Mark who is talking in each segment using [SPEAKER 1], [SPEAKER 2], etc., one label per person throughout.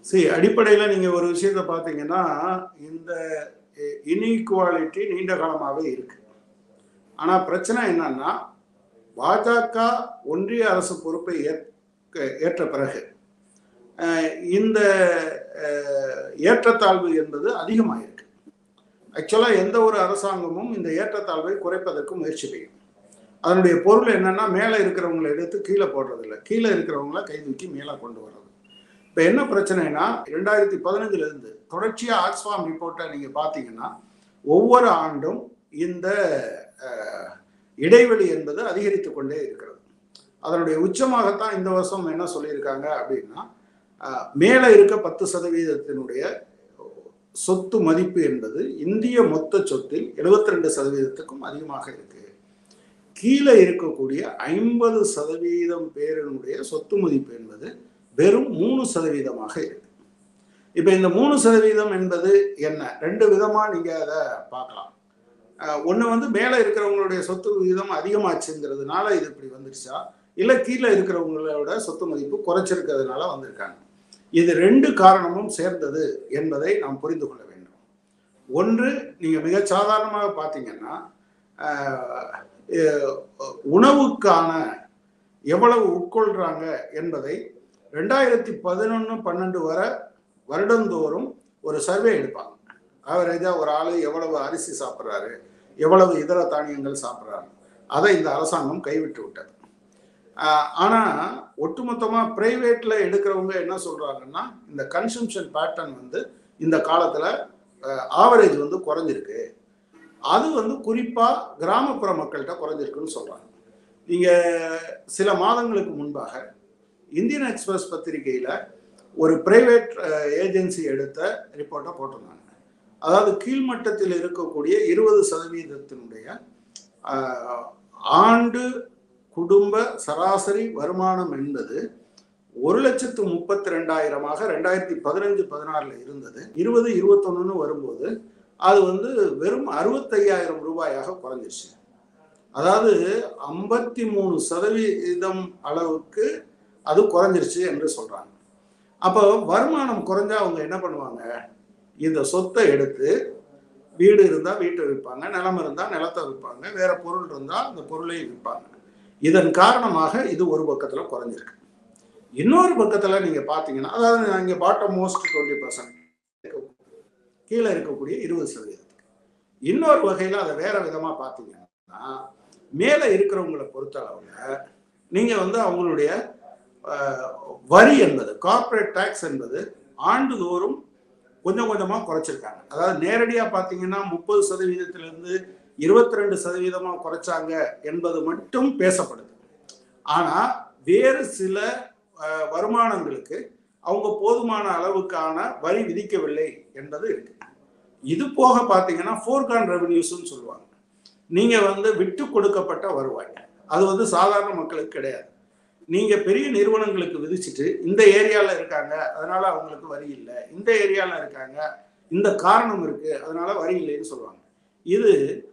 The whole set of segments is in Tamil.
[SPEAKER 1] சரி அடிப்படையில் நீங்கள் ஒரு விஷயத்தை பார்த்தீங்கன்னா இந்த இன்இக்வாலிட்டி நீண்ட காலமாகவே இருக்கு ஆனால் பிரச்சனை என்னன்னா பாஜக ஒன்றிய அரசு பொறுப்பை ஏற்க ஏற்ற பிறகு அஹ், இந்த அஹ், ஏற்றத்தாழ்வு என்பது அதிகமாயிருக்கு ஆக்சுவலாக எந்த ஒரு அரசாங்கமும் இந்த ஏற்றத்தாழ்வை குறைப்பதற்கு முயற்சி செய்யும் அதனுடைய பொருள் என்னன்னா மேலே இருக்கிறவங்களை எடுத்து கீழே போடுறதில்ல கீழே இருக்கிறவங்கள கை தூக்கி மேலே கொண்டு வர்றது இப்போ என்ன பிரச்சனைனா ரெண்டாயிரத்தி பதினஞ்சுல இருந்து தொடர்ச்சியாக ஆக்ஸ்ஃபார்ம் ரிப்போர்ட்டை நீங்கள் பார்த்தீங்கன்னா ஒவ்வொரு ஆண்டும் இந்த அஹ், இடைவெளி என்பது அதிகரித்து கொண்டே இருக்கிறது அதனுடைய உச்சமாகத்தான் இந்த வருஷம் என்ன சொல்லியிருக்காங்க அப்படின்னா அஹ், மேலே இருக்க பத்து சதவீதத்தினுடைய சொத்து மதிப்பு என்பது இந்திய மொத்த சொத்தில் 72% ரெண்டு சதவீதத்துக்கும் அதிகமாக இருக்கு கீழே இருக்கக்கூடிய ஐம்பது சதவீதம் பேரினுடைய சொத்து மதிப்பு என்பது வெறும் மூணு சதவீதமாக இருக்கு இப்போ இந்த மூணு சதவீதம் என்பது என்ன ரெண்டு விதமா நீங்க அதை பார்க்கலாம் ஒன்று வந்து மேலே இருக்கிறவங்களுடைய சொத்து விகிதம் அதிகமாச்சுங்கிறதுனால இது இப்படி வந்துருச்சா இல்லை கீழே இருக்கிறவங்களோட சொத்து மதிப்பு குறைச்சிருக்கிறதுனால வந்திருக்காங்க இது ரெண்டு காரணமும் சேர்ந்தது என்பதை நாம் புரிந்து கொள்ள வேண்டும் ஒன்று நீங்க மிக சாதாரணமாக பார்த்தீங்கன்னா ஆஹ், அஹ், உணவுக்கான எவ்வளவு உட்கொள்றாங்க என்பதை ரெண்டாயிரத்தி பதினொன்று பன்னெண்டு வரை வருடந்தோறும் ஒரு சர்வே எடுப்பாங்க ஆவரேஜாக ஒரு ஆள் எவ்வளவு அரிசி சாப்பிட்றாரு எவ்வளவு இதர தானியங்கள் சாப்பிட்றாரு அதை இந்த அரசாங்கம் கைவிட்டு விட்டது ஆஹ் ஆனா ஒட்டுமொத்தமா பிரைவேட்ல எடுக்கிறவங்க என்ன சொல்றாங்கன்னா இந்த கன்சம்ஷன் பேட்டர்ன் வந்து இந்த காலத்துல ஆவரேஜ் வந்து குறைஞ்சிருக்கு அது வந்து குறிப்பா கிராமப்புற மக்கள்கிட்ட குறைஞ்சிருக்குன்னு சொல்றாங்க நீங்க சில மாதங்களுக்கு முன்பாக இந்தியன் எக்ஸ்பிரஸ் பத்திரிகையில ஒரு பிரைவேட் ஏஜென்சி எடுத்த ரிப்போர்ட்டை போட்டிருந்தாங்க அதாவது கீழ்மட்டத்தில் இருக்கக்கூடிய இருபது சதவீதத்தினுடைய ஆஹ், ஆண்டு குடும்ப சராசரி வருமானம் என்பது ஒரு லட்சத்து முப்பத்தி ரெண்டாயிரமாக ரெண்டாயிரத்தி பதினஞ்சு பதினாறுல இருந்தது இருபது இருபத்தொன்னுன்னு வரும்போது அது வந்து வெறும் அறுபத்தையாயிரம் ரூபாயாக குறைஞ்சிருச்சு அதாவது ஐம்பத்தி மூணு சதவீதம் அளவுக்கு அது குறைஞ்சிருச்சு என்று சொல்றாங்க அப்போ வருமானம் குறைஞ்சா அவங்க என்ன பண்ணுவாங்க இந்த சொத்தை எடுத்து வீடு இருந்தால் வீட்டை விற்பாங்க நிலம் இருந்தால் நிலத்தை விற்பாங்க வேற பொருள் இருந்தால் அந்த பொருளை விற்பாங்க இதன் காரணமாக இது ஒரு பக்கத்தில் குறைஞ்சிருக்கு இன்னொரு பக்கத்தில் நீங்கள் பார்த்தீங்கன்னா அதாவது இங்கே பாட்டம் மோஸ்ட் டுவெண்ட்டி பர்சன்ட் கீழே இருக்கக்கூடிய இருபது சதவீதத்துக்கு இன்னொரு வகையில் அதை வேற விதமாக பார்த்தீங்கன்னா மேலே இருக்கிறவங்களை பொறுத்தளவில் நீங்கள் வந்து அவங்களுடைய அஹ், வரி என்பது கார்ப்பரேட் டேக்ஸ் என்பது ஆண்டுதோறும் கொஞ்சம் கொஞ்சமாக குறைச்சிருக்காங்க அதாவது நேரடியாக பார்த்தீங்கன்னா முப்பது சதவீதத்திலிருந்து இருபத்தி ரெண்டு சதவீதமாக குறைச்சாங்க என்பது மட்டும் பேசப்படுது ஆனால் வேறு சில அஹ், வருமானங்களுக்கு அவங்க போதுமான அளவுக்கான வரி விதிக்கவில்லை என்பது இருக்கு இது போக பார்த்தீங்கன்னா ஃபோர்கான் ரெவன்யூஸ்னு சொல்லுவாங்க நீங்க வந்து விட்டு கொடுக்கப்பட்ட வருவாய் அது வந்து சாதாரண மக்களுக்கு கிடையாது நீங்க பெரிய நிறுவனங்களுக்கு விதிச்சுட்டு இந்த ஏரியால இருக்காங்க அதனால அவங்களுக்கு வரி இல்லை இந்த ஏரியால இருக்காங்க இந்த காரணம் இருக்கு அதனால வரி இல்லைன்னு சொல்லுவாங்க இது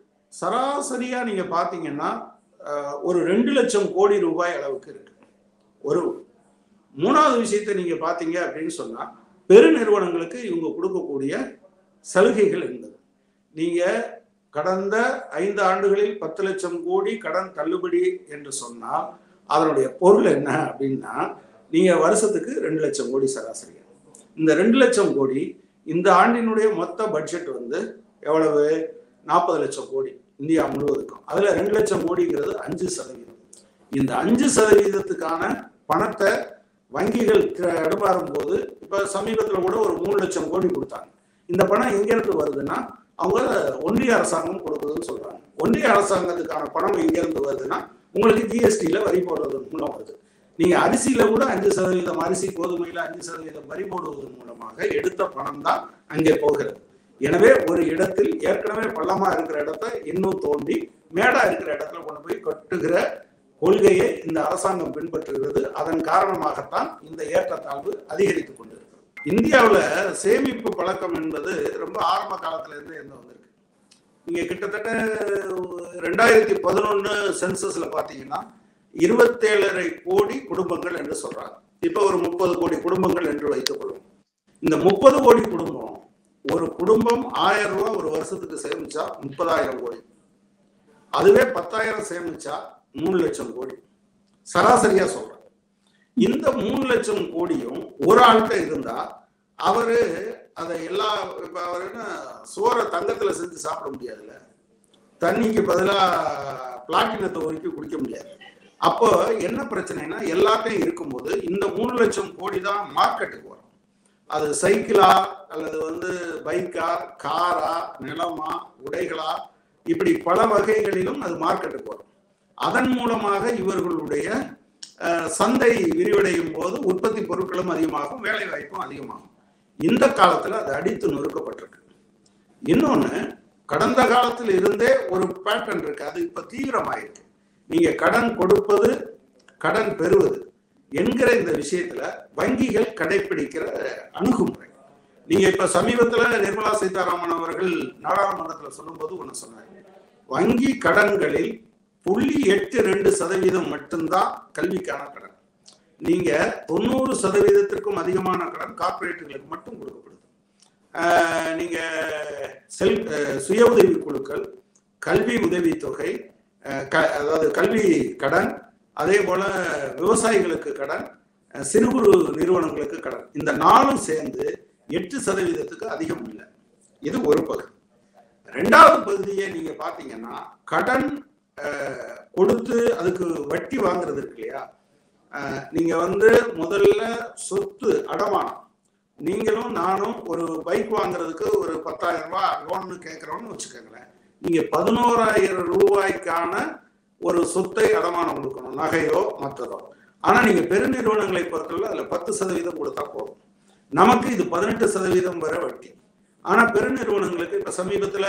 [SPEAKER 1] சராசரியா நீங்க பாத்தீங்கன்னா அஹ், ஒரு ரெண்டு லட்சம் கோடி ரூபாய் அளவுக்கு இருக்கு ஒரு மூணாவது விஷயத்தை நீங்க பாத்தீங்க அப்படின்னு சொன்னா பெருநிறுவனங்களுக்கு இவங்க கொடுக்கக்கூடிய சலுகைகள் என்பது நீங்க கடந்த ஐந்து ஆண்டுகளில் பத்து லட்சம் கோடி கடன் தள்ளுபடி என்று சொன்னால் அதனுடைய பொருள் என்ன அப்படின்னா நீங்க வருஷத்துக்கு ரெண்டு லட்சம் கோடி சராசரி இந்த ரெண்டு லட்சம் கோடி இந்த ஆண்டினுடைய மொத்த பட்ஜெட் வந்து எவ்வளவு நாற்பது லட்சம் கோடி இந்தியா முழுவதுக்கும் அதுல ரெண்டு லட்சம் கோடிங்கிறது அஞ்சு சதவீதம் இந்த அஞ்சு சதவீதத்துக்கான பணத்தை வங்கிகள் தடுமாறும் போது இப்ப சமீபத்துல கூட ஒரு மூணு லட்சம் கோடி கொடுத்தாங்க இந்த பணம் எங்கிருந்து வருதுன்னா அவங்க ஒன்றிய அரசாங்கம் கொடுக்குதுன்னு சொல்றாங்க ஒன்றிய அரசாங்கத்துக்கான பணம் எங்கிருந்து வருதுன்னா உங்களுக்கு ஜிஎஸ்டியில வரி போடுவதன் மூலம் வருது நீங்க அரிசியில கூட அஞ்சு சதவீதம் அரிசி கோதுமையில அஞ்சு சதவீதம் வரி போடுவதன் மூலமாக எடுத்த பணம் தான் அங்கே போகிறது எனவே ஒரு இடத்தில் ஏற்கனவே பள்ளமா இருக்கிற இடத்த இன்னும் தோண்டி மேடா இருக்கிற இடத்துல கொண்டு போய் கட்டுகிற கொள்கையை இந்த அரசாங்கம் பின்பற்றுகிறது அதன் காரணமாகத்தான் இந்த ஏற்றத்தாழ்வு அதிகரித்துக் கொண்டிருக்கிறது இந்தியாவில் சேமிப்பு பழக்கம் என்பது ரொம்ப ஆரம்ப காலத்துல இருந்து இருந்து வந்திருக்கு நீங்க கிட்டத்தட்ட ரெண்டாயிரத்தி பதினொன்னு சென்சஸ்ல பாத்தீங்கன்னா இருபத்தேழரை கோடி குடும்பங்கள் என்று சொல்றாங்க இப்ப ஒரு முப்பது கோடி குடும்பங்கள் என்று வைத்துக் கொள்வோம் இந்த முப்பது கோடி குடும்பம் ஒரு குடும்பம் ஆயிரம் ரூபாய் ஒரு வருஷத்துக்கு சேமிச்சா முப்பதாயிரம் கோடி அதுவே பத்தாயிரம் சேமிச்சா மூணு லட்சம் கோடி சராசரியா சொல்றேன் இந்த மூணு லட்சம் கோடியும் ஒரு ஆள்கிட்ட இருந்தா அவரு அதை எல்லா இப்ப அவர் என்ன சோறை தங்கத்துல செஞ்சு சாப்பிட முடியாதுல்ல தண்ணிக்கு பதிலா பிளாட்டினத்தை உருக்கி குடிக்க முடியாது அப்போ என்ன பிரச்சனைனா எல்லாத்தையும் இருக்கும்போது இந்த மூணு லட்சம் கோடி தான் மார்க்கெட்டுக்கு வரும் அது சைக்கிளா அல்லது வந்து பைக்கா காரா நிலமா உடைகளா இப்படி பல வகைகளிலும் அது மார்க்கெட்டுக்கு வரும் அதன் மூலமாக இவர்களுடைய அஹ், சந்தை விரிவடையும் போது உற்பத்தி பொருட்களும் அதிகமாகும் வேலை வாய்ப்பும் அதிகமாகும் இந்த காலத்துல அது அடித்து நொறுக்கப்பட்டிருக்கு இன்னொன்னு கடந்த காலத்தில் இருந்தே ஒரு பேட்டர்ன் இருக்கு அது இப்ப தீவிரமாயிருக்கு நீங்க கடன் கொடுப்பது கடன் பெறுவது என்கிற இந்த விஷயத்துல வங்கிகள் கடைபிடிக்கிற அணுகுமுறை நீங்க இப்ப சமீபத்துல நிர்மலா சீதாராமன் அவர்கள் நாடாளுமன்றத்துல சொல்லும்போது ஒண்ணு சொன்னாங்க வங்கி கடன்களில் புள்ளி எட்டு ரெண்டு சதவீதம் மட்டும்தான் கல்விக்கான கடன் நீங்க தொண்ணூறு சதவீதத்திற்கும் அதிகமான கடன் கார்ப்பரேட்டுகளுக்கு மட்டும் கொடுக்கப்படுது ஆஹ் நீங்க செல் அஹ் சுய உதவி குழுக்கள் கல்வி உதவித்தொகை அஹ் க- அதாவது கல்வி கடன் அதே போல விவசாயிகளுக்கு கடன் அஹ் சிறு குறு நிறுவனங்களுக்கு கடன் இந்த நாலும் சேர்ந்து எட்டு சதவீதத்துக்கு அதிகம் இல்லை இது ஒரு பகுதி ரெண்டாவது பகுதியை நீங்க பாத்தீங்கன்னா கடன் அஹ், கொடுத்து அதுக்கு வட்டி வாங்குறது இருக்கு இல்லையா அஹ், நீங்க வந்து முதல்ல சொத்து அடமானம் நீங்களும் நானும் ஒரு பைக் வாங்குறதுக்கு ஒரு பத்தாயிரம் ரூபாய் லோன்னு கேட்குறோம்னு வச்சுக்கோங்களேன் நீங்க பதினோராயிரம் ரூபாய்க்கான ஒரு சொத்தை அடமானம் கொடுக்கணும் நகையோ மற்றதோ ஆனா நீங்க பெருநிறுவனங்களை பொறுத்தவரை அதுல பத்து சதவீதம் கொடுத்தா போதும் நமக்கு இது பதினெட்டு சதவீதம் வரை வட்டி ஆனா பெருநிறுவனங்களுக்கு இப்ப சமீபத்துல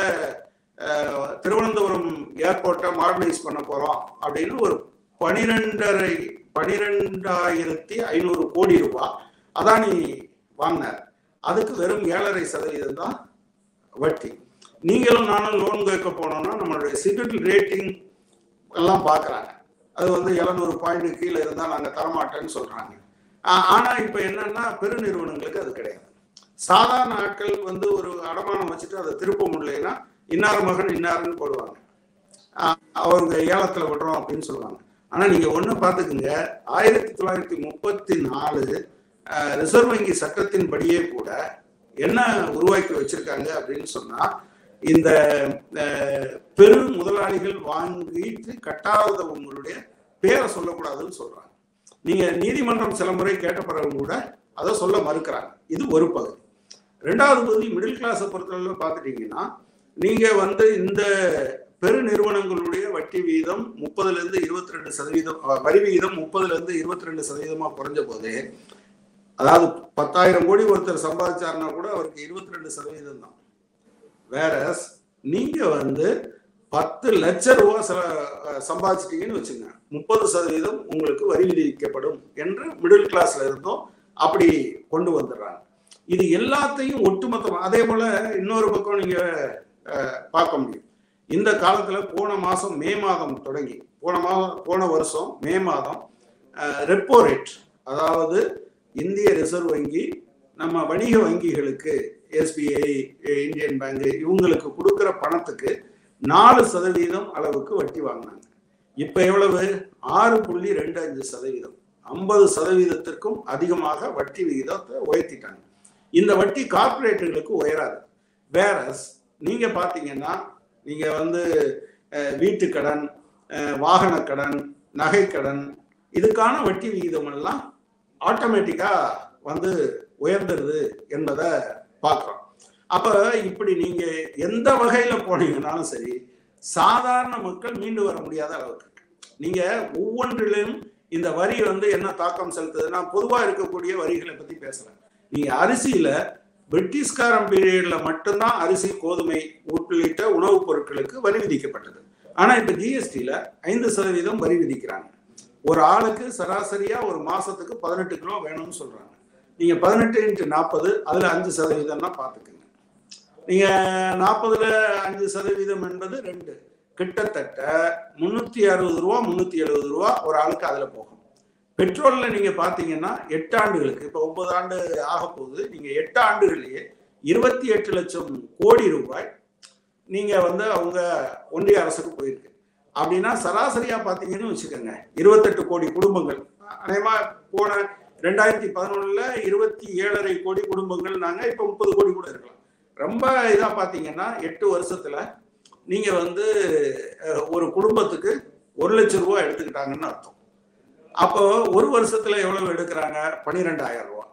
[SPEAKER 1] அஹ், திருவனந்தபுரம் ஏர்போர்ட்டை மாடர்னைஸ் பண்ண போறோம் அப்படின்னு ஒரு பனிரெண்டரை பனிரெண்டாயிரத்தி ஐநூறு கோடி ரூபாய் அதானி வாங்கினார் அதுக்கு வெறும் ஏழரை சதவீதம் தான் வட்டி நீங்களும் நானும் லோன் கேட்க போனோம்னா நம்மளுடைய சிபில் ரேட்டிங் எல்லாம் பார்க்குறாங்க அது வந்து எழுநூறு பாயிண்ட் கீழே இருந்தால் நாங்கள் தரமாட்டேன்னு சொல்கிறாங்க ஆனால் இப்போ என்னன்னா பெருநிறுவனங்களுக்கு அது கிடையாது சாதாரண ஆட்கள் வந்து ஒரு அடமானம் வச்சுட்டு அதை திருப்ப முடியலைன்னா இன்னார் மகன் இன்னாருன்னு போடுவாங்க ஆஹ் அவங்க ஏலத்தில் விடுறோம் அப்படின்னு சொல்லுவாங்க ஆனால் நீங்கள் ஒன்று பார்த்துக்குங்க ஆயிரத்தி தொள்ளாயிரத்தி முப்பத்தி நாலு ரிசர்வ் வங்கி சட்டத்தின்படியே கூட என்ன உருவாக்கி வச்சிருக்காங்க அப்படின்னு சொன்னா இந்த அஹ், பெரு முதலாளிகள் வாங்கிட்டு கட்டாதவங்களுடைய பேரை சொல்லக்கூடாதுன்னு சொல்றாங்க நீங்க நீதிமன்றம் சில முறை கேட்ட பிறகு கூட அதை சொல்ல மறுக்கிறாங்க இது ஒரு பகுதி ரெண்டாவது பகுதி மிடில் கிளாஸை பொறுத்தவரை பார்த்துட்டீங்கன்னா நீங்க வந்து இந்த பெரு நிறுவனங்களுடைய வட்டி வீதம் முப்பதுல இருந்து இருபத்தி ரெண்டு சதவீதம் அஹ், வரி விகிதம் முப்பதுல இருந்து இருபத்தி ரெண்டு சதவீதமா குறைஞ்ச போது அதாவது பத்தாயிரம் கோடி ஒருத்தர் சம்பாதிச்சாருன்னா கூட அவருக்கு இருபத்தி ரெண்டு சதவீதம் தான் வேற நீங்க வந்து பத்து லட்ச ரூபா செல- அஹ் சம்பாதிச்சிட்டீங்கன்னு வச்சுங்க முப்பது சதவீதம் உங்களுக்கு வரி விதிக்கப்படும் என்று மிடில் கிளாஸ்ல இருந்தோம் அப்படி கொண்டு வந்துடுறாங்க இது எல்லாத்தையும் ஒட்டுமொத்தமா அதே போல இன்னொரு பக்கம் நீங்க அஹ், பார்க்க முடியும் இந்த காலத்துல போன மாசம் மே மாதம் தொடங்கி போன மாதம் போன வருஷம் மே மாதம் ரெப்போ ரேட் அதாவது இந்திய ரிசர்வ் வங்கி நம்ம வணிக வங்கிகளுக்கு எஸ்பிஐ இந்தியன் பேங்க் இவங்களுக்கு கொடுக்குற பணத்துக்கு நாலு சதவீதம் அளவுக்கு வட்டி வாங்கினாங்க இப்ப எவ்வளவு ஆறு புள்ளி ரெண்டு அஞ்சு சதவீதம் ஐம்பது சதவீதத்திற்கும் அதிகமாக வட்டி விகிதத்தை உயர்த்திட்டாங்க இந்த வட்டி கார்ப்பரேட்டுகளுக்கு உயராது வேற நீங்க பாத்தீங்கன்னா நீங்க வந்து அஹ், வீட்டுக் கடன் அஹ், வாகனக் கடன் நகைக்கடன் இதுக்கான வட்டி விகிதம் எல்லாம் ஆட்டோமேட்டிக்கா வந்து உயர்ந்துருது என்பதை பார்க்குறோம் அப்ப இப்படி நீங்க எந்த வகையில போனீங்கன்னாலும் சரி சாதாரண மக்கள் மீண்டு வர முடியாத அளவுக்கு இருக்கு. நீங்க ஒவ்வொன்றிலும் இந்த வரி வந்து என்ன தாக்கம் செலுத்துதுன்னா பொதுவா இருக்கக்கூடிய வரிகளை பத்தி பேசுறேன் நீங்க அரிசியில பிரிட்டிஷ்காரன் பீரியட்ல மட்டும்தான் அரிசி கோதுமை உள்ளிட்ட உணவுப் பொருட்களுக்கு வரி விதிக்கப்பட்டது ஆனா இப்ப ஜிஎஸ்டியில ஐந்து சதவீதம் வரி விதிக்கிறாங்க ஒரு ஆளுக்கு சராசரியா ஒரு மாசத்துக்கு பதினெட்டு கிலோ வேணும்னு சொல்றாங்க நீங்க பதினெட்டு இன்ட்டு நாற்பது அதுல அஞ்சு சதவீதம்னா பாத்துக்குங்க நீங்க நாற்பதுல அஞ்சு சதவீதம் என்பது ரெண்டு கிட்டத்தட்ட முன்னூத்தி அறுபது ரூபா முன்னூத்தி எழுபது ரூபா ஒரு ஆளுக்கு அதுல போகும் பெட்ரோல்ல நீங்க பாத்தீங்கன்னா எட்டு ஆண்டுகளுக்கு இப்ப ஒன்பது ஆண்டு ஆக போகுது நீங்க எட்டு ஆண்டுகளிலேயே இருபத்தி எட்டு லட்சம் கோடி ரூபாய் நீங்க வந்து அவங்க ஒன்றிய அரசுக்கு போயிருக்கு அப்படின்னா சராசரியா பாத்தீங்கன்னு வச்சுக்கோங்க இருபத்தெட்டு கோடி குடும்பங்கள் அநேகமா போன ரெண்டாயிரத்தி பதினொன்னுல இருபத்தி ஏழரை கோடி குடும்பங்கள் நாங்க இப்ப முப்பது கோடி கூட இருக்கலாம் ரொம்ப இதா பாத்தீங்கன்னா எட்டு வருஷத்துல நீங்க வந்து அஹ், ஒரு குடும்பத்துக்கு ஒரு லட்சம் ரூபாய் எடுத்துக்கிட்டாங்கன்னு அர்த்தம் அப்போ ஒரு வருஷத்துல எவ்வளவு எடுக்கிறாங்க பன்னிரெண்டாயிரம் ரூபாய்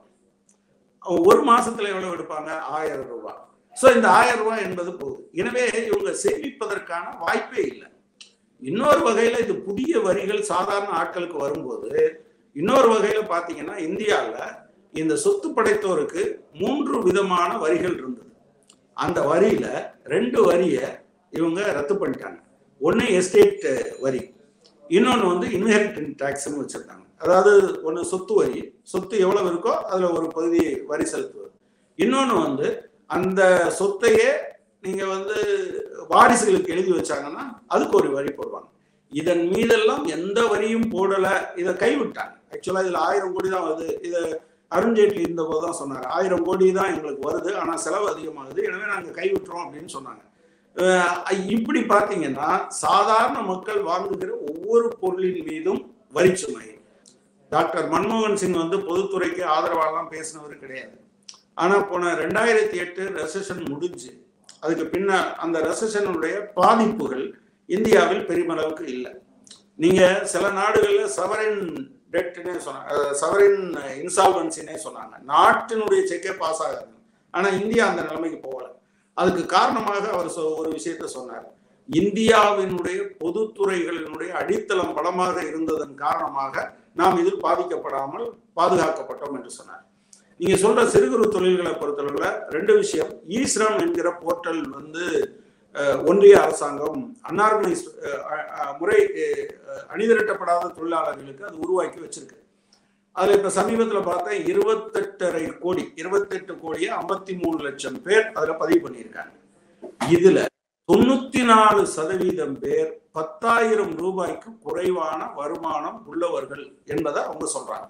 [SPEAKER 1] ஒரு மாசத்துல எவ்வளவு எடுப்பாங்க ஆயிரம் ரூபாய் சோ இந்த ஆயிரம் ரூபாய் என்பது போகுது எனவே இவங்க சேமிப்பதற்கான வாய்ப்பே இல்லை இன்னொரு வகையில இது புதிய வரிகள் சாதாரண ஆட்களுக்கு வரும்போது இன்னொரு வகையில பாத்தீங்கன்னா இந்தியால இந்த சொத்து படைத்தோருக்கு மூன்று விதமான வரிகள் இருந்தது அந்த வரியில ரெண்டு வரியை இவங்க ரத்து பண்ணிட்டாங்க ஒன்னு எஸ்டேட் வரி இன்னொன்று வந்து இன்ஹெரிட்டன் டேக்ஸ்னு வச்சிருக்காங்க அதாவது ஒன்று சொத்து வரி சொத்து எவ்வளவு இருக்கோ அதில் ஒரு பகுதி வரி செலுத்துவது இன்னொன்று வந்து அந்த சொத்தையே நீங்க வந்து வாரிசுகளுக்கு எழுதி வச்சாங்கன்னா அதுக்கு ஒரு வரி போடுவாங்க இதன் மீதெல்லாம் எந்த வரியும் போடல இதை கைவிட்டாங்க ஆக்சுவலா இதுல ஆயிரம் கோடி தான் வருது இதை அருண்ஜேட்லி இந்த போது தான் சொன்னார் ஆயிரம் கோடி தான் எங்களுக்கு வருது ஆனா செலவு அதிகமாகுது எனவே நாங்க கைவிட்டுறோம் அப்படின்னு சொன்னாங்க அஹ் இப்படி பாத்தீங்கன்னா சாதாரண மக்கள் வாங்குகிற ஒவ்வொரு பொருளின் மீதும் வரி சுமை டாக்டர் மன்மோகன் சிங் வந்து பொதுத்துறைக்கு ஆதரவாலாம் பேசினவர் கிடையாது ஆனா போன ரெண்டாயிரத்தி எட்டு ரெசஷன் முடிஞ்சு அதுக்கு பின்ன அந்த ரெசஷனுடைய பாதிப்புகள் இந்தியாவில் பெருமளவுக்கு இல்லை நீங்க சில நாடுகள்ல சவரின் டெட்னே சொன்னாங்க சவரின் இன்சால்வன்சினே சொன்னாங்க நாட்டினுடைய செக்கே பாஸ் ஆகாது ஆனா இந்தியா அந்த நிலைமைக்கு போகல அதுக்கு காரணமாக அவர் சொ- ஒரு விஷயத்த சொன்னார் இந்தியாவினுடைய பொதுத்துறைகளினுடைய அடித்தளம் பலமாக இருந்ததன் காரணமாக நாம் இதில் பாதிக்கப்படாமல் பாதுகாக்கப்பட்டோம் என்று சொன்னார் நீங்க சொல்ற சிறு குறு தொழில்களை பொறுத்தளவுல ரெண்டு விஷயம் ஈஸ்ரம் என்கிற போர்ட்டல் வந்து அஹ், ஒன்றிய அரசாங்கம் அன்ஆர்கனைஸ் முறை அஹ், அணிதிரட்டப்படாத தொழிலாளர்களுக்கு அது உருவாக்கி வச்சிருக்கு அதுல இப்ப சமீபத்துல பார்த்தா இருபத்தெட்டரை கோடி இருபத்தெட்டு கோடியே ஐம்பத்தி மூணு லட்சம் பேர் அதுல பதிவு பண்ணியிருக்காங்க இதுல தொண்ணூத்தி நாலு சதவீதம் பேர் பத்தாயிரம் ரூபாய்க்கு குறைவான வருமானம் உள்ளவர்கள் என்பதை அவங்க சொல்றாங்க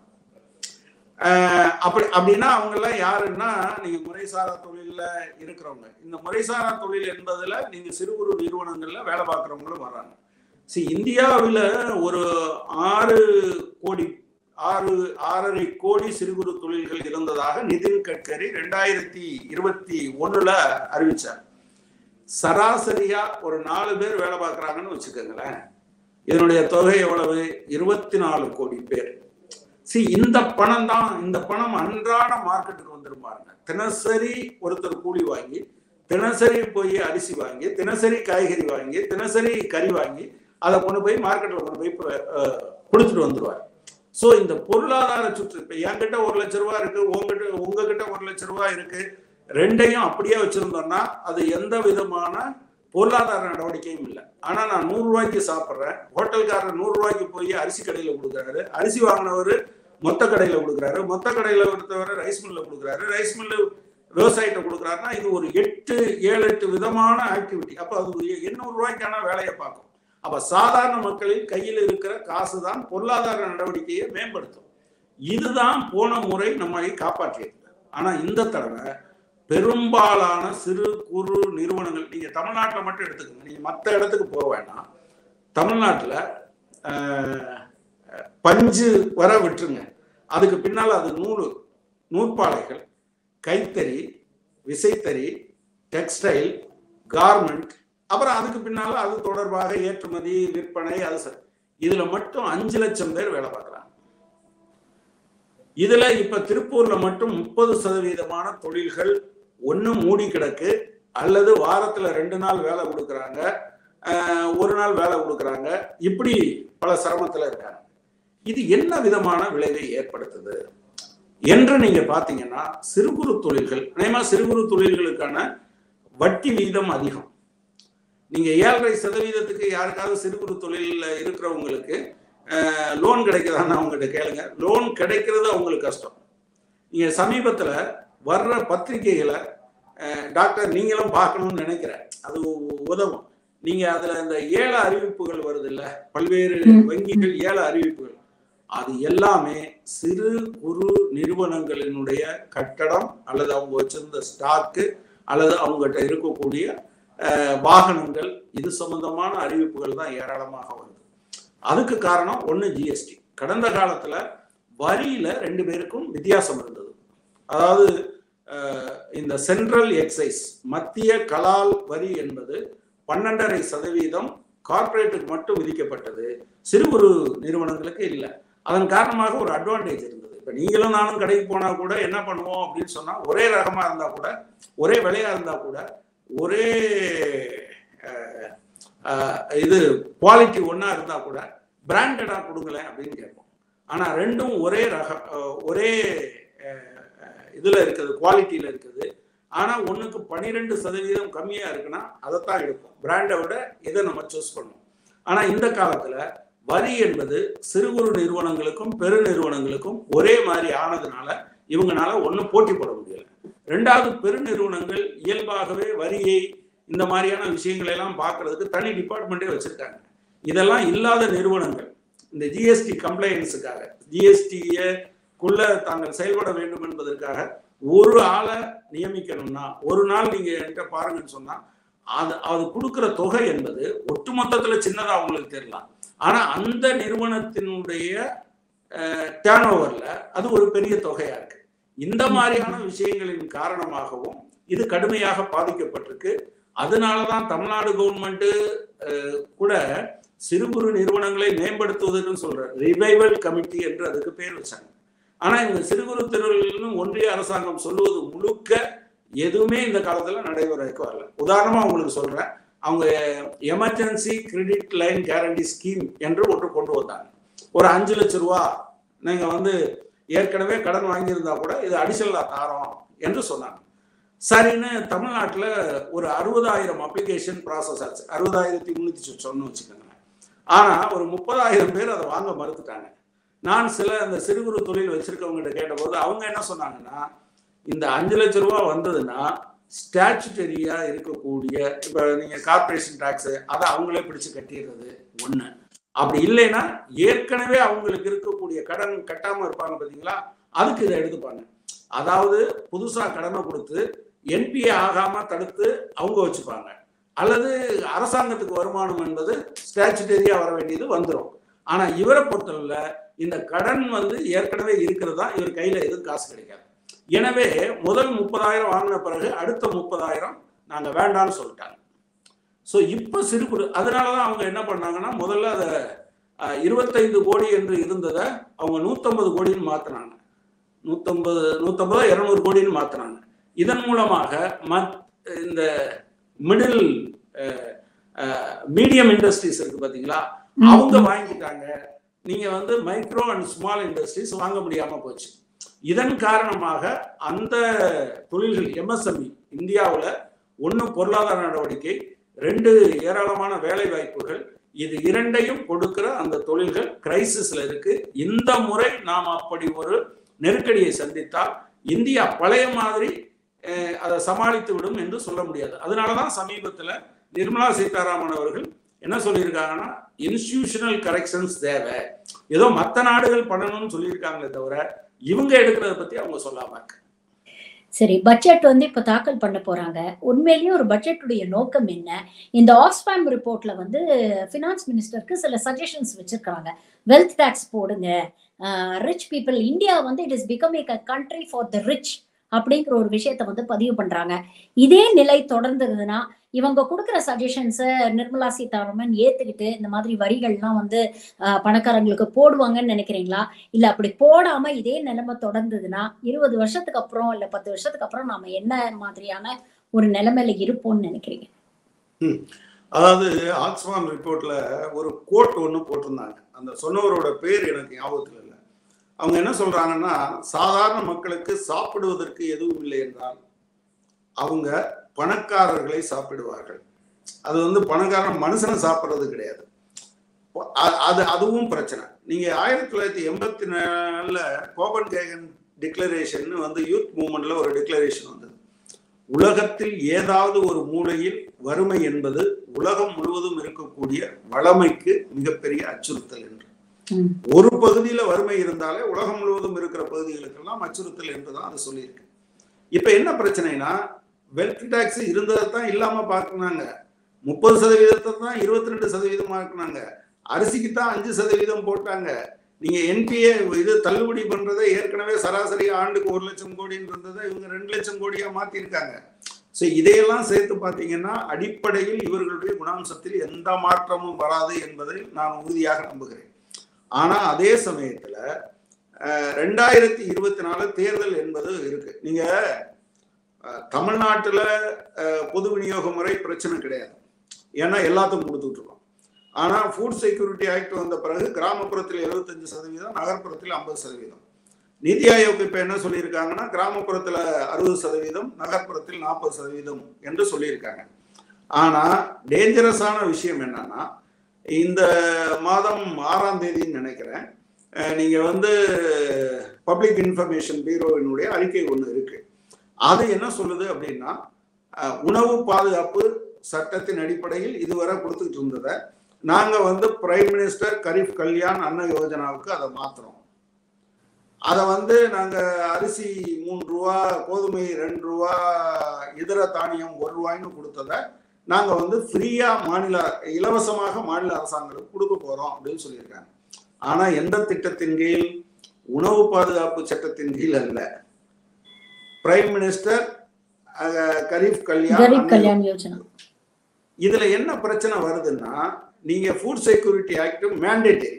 [SPEAKER 1] ஆஹ் அப்படி அப்படின்னா அவங்க எல்லாம் யாருன்னா நீங்க முறைசாரா தொழில்ல இருக்கிறவங்க இந்த முறைசாரா தொழில் என்பதுல நீங்க சிறு குறு நிறுவனங்கள்ல வேலை பார்க்குறவங்களும் வர்றாங்க சி இந்தியாவில் ஒரு ஆறு கோடி ஆறு ஆறரை கோடி சிறு குறு தொழில்கள் இருந்ததாக நிதின் கட்கரி ரெண்டாயிரத்தி இருபத்தி ஒண்ணுல அறிவிச்சார் சராசரியா ஒரு நாலு பேர் வேலை பார்க்குறாங்கன்னு வச்சுக்கோங்களேன் இதனுடைய தொகை எவ்வளவு இருபத்தி நாலு கோடி பேர் சி இந்த பணம் தான் இந்த பணம் அன்றாட மார்க்கெட்டுக்கு வந்துரும் பாருங்க தினசரி ஒருத்தர் கூலி வாங்கி தினசரி போய் அரிசி வாங்கி தினசரி காய்கறி வாங்கி தினசரி கறி வாங்கி அதை கொண்டு போய் மார்க்கெட்டில் கொண்டு போய் ப- அஹ், கொடுத்துட்டு வந்துருவார் ஸோ இந்த பொருளாதார சுற்று இப்போ என்கிட்ட ஒரு லட்ச ரூபா இருக்கு உங்ககிட்ட உங்ககிட்ட ஒரு லட்ச ரூபா இருக்கு ரெண்டையும் அப்படியே வச்சிருந்தோம்னா அது எந்த விதமான பொருளாதார நடவடிக்கையும் இல்லை ஆனா நான் நூறு ரூபாய்க்கு சாப்பிட்றேன் ஹோட்டல்காரர் நூறு ரூபாய்க்கு போய் அரிசி கடையில கொடுக்குறாரு அரிசி வாங்கினவர் மொத்த கடையில கொடுக்குறாரு மொத்த கடையில ஒருத்தவர் ரைஸ் மில்ல கொடுக்குறாரு ரைஸ் மில்லு விவசாயிட்ட கொடுக்குறாருன்னா இது ஒரு எட்டு ஏழு எட்டு விதமான ஆக்டிவிட்டி அப்போ அது ஒரு எண்ணூறு ரூபாய்க்கான வேலையை பார்க்கும் அப்ப சாதாரண மக்களின் கையில் இருக்கிற காசு தான் பொருளாதார நடவடிக்கையை மேம்படுத்தும் இதுதான் போன முறை நம்மை காப்பாற்றியது ஆனா இந்த தடவை பெரும்பாலான சிறு குறு நிறுவனங்கள் நீங்க தமிழ்நாட்டில் மட்டும் எடுத்துக்கோங்க நீங்க மற்ற இடத்துக்கு போக வேண்டாம் தமிழ்நாட்டில் பஞ்சு வர விட்டுருங்க அதுக்கு பின்னால் அது நூறு நூற்பாலைகள் கைத்தறி விசைத்தறி டெக்ஸ்டைல் கார்மெண்ட் அப்புறம் அதுக்கு பின்னால அது தொடர்பாக ஏற்றுமதி விற்பனை அது ச- இதுல மட்டும் அஞ்சு லட்சம் பேர் வேலை பார்க்குறாங்க இதுல இப்ப திருப்பூர்ல மட்டும் முப்பது சதவீதமான தொழில்கள் ஒண்ணு மூடி கிடக்கு அல்லது வாரத்துல ரெண்டு நாள் வேலை கொடுக்குறாங்க ஆஹ், ஒரு நாள் வேலை கொடுக்குறாங்க இப்படி பல சிரமத்துல இருக்காங்க இது என்ன விதமான விளைவை ஏற்படுத்துது என்று நீங்க பாத்தீங்கன்னா சிறு குறு தொழில்கள் நியமா சிறு குறு தொழில்களுக்கான வட்டி வீதம் அதிகம் நீங்க ஏழரை சதவீதத்துக்கு யாருக்காவது சிறு குறு தொழிலில் இருக்கிறவங்களுக்கு லோன் கிடைக்குதான்னு அவங்ககிட்ட கேளுங்க லோன் கிடைக்கிறது அவங்களுக்கு கஷ்டம் நீங்க சமீபத்துல வர்ற பத்திரிகைகளை அஹ், டாக்டர் நீங்களும் பார்க்கணும்னு நினைக்கிறேன் அது உ- உதவும் நீங்க அதுல இந்த ஏழு அறிவிப்புகள் வருது இல்ல பல்வேறு
[SPEAKER 2] ம்.
[SPEAKER 1] வங்கிகள் ஏழு அறிவிப்புகள் அது எல்லாமே சிறு குறு நிறுவனங்களினுடைய கட்டடம் அல்லது அவங்க வச்சிருந்த ஸ்டாக்கு அல்லது அவங்ககிட்ட இருக்கக்கூடிய அஹ், வாகனங்கள் இது சம்பந்தமான அறிவிப்புகள் தான் ஏராளமாக வருது அதுக்கு காரணம் ஒன்று ஜிஎஸ்டி கடந்த காலத்துல வரியில ரெண்டு பேருக்கும் வித்தியாசம் இருந்தது அதாவது அஹ், இந்த சென்ட்ரல் எக்ஸைஸ் மத்திய கலால் வரி என்பது பன்னெண்டரை சதவீதம் கார்ப்பரேட்டுக்கு மட்டும் விதிக்கப்பட்டது சிறு குறு நிறுவனங்களுக்கு இல்லை அதன் காரணமாக ஒரு அட்வான்டேஜ் இருந்தது இப்போ நீங்களும் நானும் கடைக்கு போனா கூட என்ன பண்ணுவோம் அப்படின்னு சொன்னா ஒரே ரகமா இருந்தா கூட ஒரே விலையா இருந்தா கூட ஒரே அஹ், அஹ், இது குவாலிட்டி ஒண்ணா இருந்தா கூட பிராண்டடா கொடுங்களேன் அப்படின்னு கேட்போம் ஆனா ரெண்டும் ஒரே ரக அஹ், ஒரே அஹ், அஹ், இதுல இருக்குது குவாலிட்டியில இருக்குது ஆனா ஒண்ணுக்கு பன்னிரெண்டு சதவீதம் கம்மியா இருக்குன்னா அதைத்தான் எடுப்போம் பிராண்டை விட இதை நம்ம சூஸ் பண்ணுவோம் ஆனா இந்த காலத்துல வரி என்பது சிறு குறு நிறுவனங்களுக்கும் பெரு நிறுவனங்களுக்கும் ஒரே மாதிரி ஆனதுனால இவங்கனால ஒண்ணும் போட்டி போட முடியல ரெண்டாவது பெரு நிறுவனங்கள் இயல்பாகவே வரியை இந்த மாதிரியான விஷயங்களை எல்லாம் பார்க்கறதுக்கு தனி டிபார்ட்மெண்ட்டே வச்சிருக்காங்க இதெல்லாம் இல்லாத நிறுவனங்கள் இந்த ஜிஎஸ்டி கம்ப்ளைன்ஸுக்காக ஜிஎஸ்டிக்குள்ள தாங்கள் செயல்பட வேண்டும் என்பதற்காக ஒரு ஆளை நியமிக்கணும்னா ஒரு நாள் நீங்க என்கிட்ட பாருங்கன்னு சொன்னா அது அது கொடுக்குற தொகை என்பது ஒட்டுமொத்தத்துல சின்னதா அவங்களுக்கு தெரியலாம் ஆனா அந்த நிறுவனத்தினுடைய டேர்ன் ஓவர்ல அது ஒரு பெரிய தொகையா இருக்கு இந்த மாதிரியான விஷயங்களின் காரணமாகவும் இது கடுமையாக பாதிக்கப்பட்டிருக்கு அதனாலதான் தமிழ்நாடு கவர்மெண்ட் கூட சிறு குறு நிறுவனங்களை மேம்படுத்துவதற்குன்னு சொல்ற ரிவைவல் கமிட்டி என்று அதுக்கு பேர் வச்சாங்க ஆனா இந்த சிறு குறு திருவிழா ஒன்றிய அரசாங்கம் சொல்லுவது முழுக்க எதுவுமே இந்த காலத்துல நடைமுறைக்கு வரல உதாரணமா உங்களுக்கு சொல்றேன் அவங்க emergency credit line guarantee scheme என்று ஒன்று கொண்டு வந்தாங்க ஒரு அஞ்சு லட்ச ரூபா நீங்க வந்து ஏற்கனவே கடன் வாங்கியிருந்தா கூட இது அடிஷனலா தாரோம் என்று சொன்னாங்க சரின்னு தமிழ்நாட்டில் ஒரு அறுபதாயிரம் அப்ளிகேஷன் ப்ராசஸ் ஆச்சு அறுபதாயிரத்தி முந்நூற்றி சொன்னு வச்சுக்கோங்க ஆனால் ஒரு முப்பதாயிரம் பேர் அதை வாங்க மறுத்துட்டாங்க நான் சில அந்த சிறு குறு தொழில் வச்சிருக்கவங்ககிட்ட கேட்டபோது அவங்க என்ன சொன்னாங்கன்னா இந்த அஞ்சு லட்ச ரூபா வந்ததுன்னா ஸ்டாச்சுட்டரியா இருக்கக்கூடிய இப்போ நீங்கள் கார்பரேஷன் டேக்ஸு அதை அவங்களே பிடிச்சு கட்டிடுறது ஒன்று அப்படி இல்லைன்னா ஏற்கனவே அவங்களுக்கு இருக்கக்கூடிய கடன் கட்டாமல் இருப்பாங்க பார்த்தீங்களா அதுக்கு இதை எடுத்துப்பாங்க அதாவது புதுசாக கடனை கொடுத்து என்பிஏ ஆகாம தடுத்து அவங்க வச்சுப்பாங்க அல்லது அரசாங்கத்துக்கு வருமானம் என்பது ஸ்டாச்சுட்டரியா வர வேண்டியது வந்துடும் ஆனா இவரை பொறுத்தவரை இந்த கடன் வந்து ஏற்கனவே இருக்கிறதா இவர் கையில எதுவும் காசு கிடைக்காது எனவே முதல் முப்பதாயிரம் வாங்கின பிறகு அடுத்த முப்பதாயிரம் நாங்க வேண்டாம்னு சொல்லிட்டாங்க ஸோ இப்போ சிறு குறு அதனாலதான் அவங்க என்ன பண்ணாங்கன்னா முதல்ல அதை இருபத்தைந்து கோடி என்று இருந்ததை அவங்க நூற்றம்பது கோடின்னு மாத்தினாங்க நூற்றம்பது நூற்றம்பது இரநூறு கோடின்னு மாத்தினாங்க இதன் மூலமாக மத் இந்த மிடில் மீடியம் இண்டஸ்ட்ரீஸ் இருக்கு பாத்தீங்களா அவங்க வாங்கிட்டாங்க நீங்க வந்து மைக்ரோ அண்ட் ஸ்மால் இண்டஸ்ட்ரீஸ் வாங்க முடியாம போச்சு இதன் காரணமாக அந்த தொழில்கள் எம்எஸ்எம்இ இந்தியாவில் ஒன்று பொருளாதார நடவடிக்கை ரெண்டு ஏராளமான வேலை வாய்ப்புகள் இது இரண்டையும் கொடுக்கிற அந்த தொழில்கள் கிரைசிஸ்ல இருக்கு இந்த முறை நாம் அப்படி ஒரு நெருக்கடியை சந்தித்தால் இந்தியா பழைய மாதிரி அதை சமாளித்து விடும் என்று சொல்ல முடியாது அதனாலதான் சமீபத்தில் நிர்மலா சீதாராமன் அவர்கள் என்ன சொல்லியிருக்காங்கன்னா இன்ஸ்டிடியூஷனல் கரெக்ஷன்ஸ் தேவை ஏதோ மற்ற நாடுகள் பண்ணணும்னு சொல்லியிருக்காங்களே தவிர இவங்க எடுக்கிறத பத்தி அவங்க சொல்லாம இருக்கு
[SPEAKER 2] சரி பட்ஜெட் வந்து இப்ப தாக்கல் பண்ண போறாங்க உண்மையிலேயே ஒரு பட்ஜெட்டுடைய நோக்கம் என்ன இந்த ஆக்ஸ்ஃபேம் ரிப்போர்ட்ல வந்து பினான்ஸ் மினிஸ்டருக்கு சில சஜஷன்ஸ் வச்சிருக்காங்க வெல்த் டேக்ஸ் போடுங்க ரிச் பீப்புள் இந்தியா வந்து it is becoming a country for the rich அப்படிங்கிற ஒரு விஷயத்த வந்து பதிவு பண்றாங்க இதே நிலை தொடர்ந்ததுன்னா இவங்க கொடுக்குற சஜஷன்ஸை நிர்மலா சீதாராமன் ஏத்துக்கிட்டு இந்த மாதிரி வரிகள்லாம் வந்து பணக்காரங்களுக்கு போடுவாங்கன்னு நினைக்கிறீங்களா இல்ல அப்படி போடாம இதே நிலைமை தொடர்ந்ததுன்னா இருபது வருஷத்துக்கு அப்புறம் இல்ல பத்து வருஷத்துக்கு அப்புறம் நாம என்ன மாதிரியான ஒரு நிலைமையில இருப்போம்னு நினைக்கிறீங்க
[SPEAKER 1] அதாவது ஆக்ஸ்ஃபாம் ரிப்போர்ட்ல ஒரு கோட் ஒன்று போட்டிருந்தாங்க அந்த சொன்னவரோட பேர் எனக்கு ஞாபகத்தில் இல்லை அவங்க என்ன சொல்றாங்கன்னா சாதாரண மக்களுக்கு சாப்பிடுவதற்கு எதுவும் இல்லை என்றால் அவங்க பணக்காரர்களை சாப்பிடுவார்கள் அது வந்து பணக்காரன் மனுஷனை சாப்பிட்றது கிடையாது அது அதுவும் பிரச்சனை நீங்க ஆயிரத்தி தொள்ளாயிரத்தி எண்பத்தி நாலுல கோபன் கேகன் டிக்ளரேஷன் வந்து யூத் மூவ்மெண்ட்ல ஒரு டிக்ளரேஷன் வந்தது உலகத்தில் ஏதாவது ஒரு மூலையில் வறுமை என்பது உலகம் முழுவதும் இருக்கக்கூடிய வளமைக்கு மிகப்பெரிய அச்சுறுத்தல் என்று
[SPEAKER 2] ம்.
[SPEAKER 1] ஒரு பகுதியில வறுமை இருந்தாலே உலகம் முழுவதும் இருக்கிற பகுதிகளுக்கெல்லாம் அச்சுறுத்தல் என்றுதான் அது சொல்லியிருக்கு இப்ப என்ன பிரச்சனைனா வெல்த் டாக்ஸ் இருந்ததை தான் இல்லாம பார்க்கறாங்க முப்பது சதவீதத்தை தான் இருபத்தி ரெண்டு சதவீதம் ஆக்குனாங்க அரிசிக்கு தான் அஞ்சு சதவீதம் போட்டாங்க நீங்க என்பிஏ இது தள்ளுபடி பண்றதை ஏற்கனவே சராசரி ஆண்டுக்கு ஒரு லட்சம் கோடின்னு இருந்ததை இவங்க ரெண்டு லட்சம் கோடியா மாத்திருக்காங்க ஸோ இதையெல்லாம் சேர்த்து பார்த்தீங்கன்னா அடிப்படையில் இவர்களுடைய குணாம்சத்தில் எந்த மாற்றமும் வராது என்பதை நான் உறுதியாக நம்புகிறேன் ஆனா அதே சமயத்துல அஹ், ரெண்டாயிரத்தி இருபத்தி நாலு தேர்தல் என்பது இருக்கு நீங்க அஹ், தமிழ்நாட்டுல அஹ், பொது விநியோக முறை பிரச்சனை கிடையாது ஏன்னா எல்லாத்துக்கும் கொடுத்துட்டு இருக்கோம் ஆனா ஃபுட் செக்யூரிட்டி ஆக்ட் வந்த பிறகு கிராமப்புறத்தில் 75% சதவீதம் நகர்ப்புறத்தில் ஐம்பது சதவீதம் நிதி ஆயோக் இப்ப என்ன சொல்லியிருக்காங்கன்னா கிராமப்புறத்துல அறுபது சதவீதம் நகர்ப்புறத்தில் நாற்பது சதவீதம் என்று சொல்லியிருக்காங்க ஆனா டேஞ்சரஸான விஷயம் என்னன்னா இந்த மாதம் ஆறாம் தேதின்னு நினைக்கிறேன் அஹ் நீங்க வந்து பப்ளிக் இன்ஃபர்மேஷன் பியூரோவினுடைய அறிக்கை ஒன்று இருக்கு அது என்ன சொல்லுது அப்படின்னா அஹ் உணவு பாதுகாப்பு சட்டத்தின் அடிப்படையில் இதுவரை கொடுத்துட்டு இருந்ததை நாங்க வந்து பிரைம் மினிஸ்டர் கரீப் கல்யாண் அன்ன யோஜனாவுக்கு அதை மாத்துறோம் அதை வந்து நாங்க அரிசி மூணு ரூபா கோதுமை ரெண்டு ரூபா இதர தானியம் ஒரு ரூபாய்னு கொடுத்ததை நாங்க வந்து ஃப்ரீயா மாநில இலவசமாக மாநில அரசாங்கங்களுக்கு கொடுக்க போறோம் அப்படின்னு சொல்லியிருக்காங்க ஆனா எந்த திட்டத்தின் கீழ் உணவு பாதுகாப்பு சட்டத்தின் கீழ் அல்ல prime minister uh, Garib Kalyan
[SPEAKER 2] Garib
[SPEAKER 1] Anna
[SPEAKER 2] Kalyan Yojana
[SPEAKER 1] இதுல என்ன பிரச்சனை வருதுன்னா நீங்க ஃபுட் செக்யூரிட்டி ஆக்ட் மேண்டேட்டரி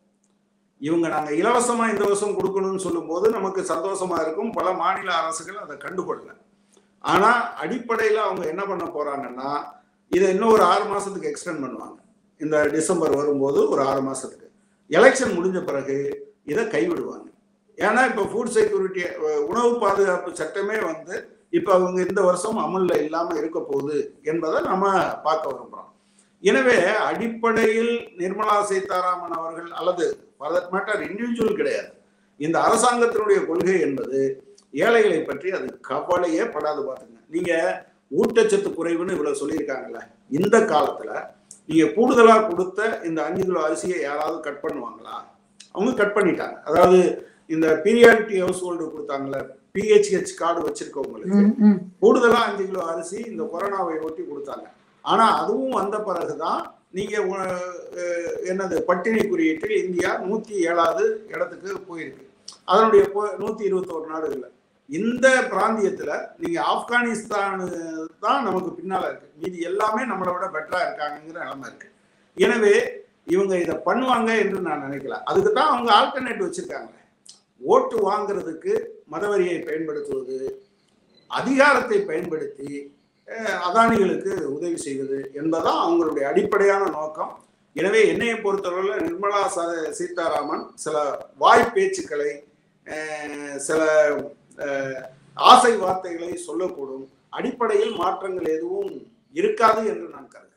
[SPEAKER 1] இவங்க நாங்க இலவசமா இந்த வருஷம் கொடுக்கணும்னு சொல்லும்போது நமக்கு சந்தோஷமா இருக்கும் பல மாநில அரசுகள் அதை கண்டுகொள்ளல ஆனா அடிப்படையில அவங்க என்ன பண்ண போறாங்கன்னா இதை இன்னும் ஒரு ஆறு மாசத்துக்கு எக்ஸ்டெண்ட் பண்ணுவாங்க இந்த டிசம்பர் வரும்போது ஒரு ஆறு மாசத்துக்கு எலெக்ஷன் முடிஞ்ச பிறகு இதை கைவிடுவாங்க ஏன்னா இப்ப ஃபுட் செக்யூரிட்டி உணவு பாதுகாப்பு சட்டமே வந்து இப்ப அவங்க இந்த வருஷம் அமல்ல இல்லாம இருக்க போகுது என்பதை நம்ம பார்க்க விரும்புறோம் எனவே அடிப்படையில் நிர்மலா சீதாராமன் அவர்கள் அல்லது மேட்டர் இண்டிவிஜுவல் கிடையாது இந்த அரசாங்கத்தினுடைய கொள்கை என்பது ஏழைகளை பற்றி அது கவலையே படாது பாத்துங்க நீங்க ஊட்டச்சத்து குறைவுன்னு இவ்வளவு சொல்லியிருக்காங்கல்ல இந்த காலத்துல நீங்க கூடுதலா கொடுத்த இந்த அஞ்சு கிலோ அரிசியை யாராவது கட் பண்ணுவாங்களா அவங்க கட் பண்ணிட்டாங்க அதாவது இந்த பீரியாரிட்டி ஹவுஸ் ஹோல்டு கொடுத்தாங்கல்ல பிஹெச்ஹெச் கார்டு வச்சிருக்கவங்களுக்கு
[SPEAKER 2] ம், ம்.
[SPEAKER 1] கூடுதலா அஞ்சு கிலோ அரிசி இந்த கொரோனாவை ஒட்டி கொடுத்தாங்க ஆனா அதுவும் வந்த பிறகுதான் நீங்க உ- அஹ் என்னது பட்டினி குறியீட்டில் இந்தியா நூத்தி ஏழாவது இடத்துக்கு போயிருக்கு அதனுடைய போ- நூத்தி இருபத்தோரு நாடுகள்ல இந்த பிராந்தியத்துல நீங்க ஆப்கானிஸ்தான் தான் நமக்கு பின்னால இருக்கு மீதி எல்லாமே நம்மளை விட பெட்டரா இருக்காங்கங்கிற நிலைமை இருக்கு எனவே இவங்க இதை பண்ணுவாங்க என்று நான் நினைக்கல அதுக்கு தான் அவங்க ஆல்டர்னேட் வச்சிருக்காங்க ஓட்டு வாங்குறதுக்கு மதவரியை பயன்படுத்துவது அதிகாரத்தை பயன்படுத்தி அஹ், அதானிகளுக்கு உதவி செய்வது என்பதுதான் அவங்களுடைய அடிப்படையான நோக்கம் எனவே என்னையை பொறுத்தவரையில் நிர்மலா ச- சீதாராமன் சில வாய் பேச்சுக்களை அஹ், சில அஹ், ஆசை வார்த்தைகளை சொல்லக்கூடும் அடிப்படையில் மாற்றங்கள் எதுவும் இருக்காது என்று நான் கருதுகிறேன்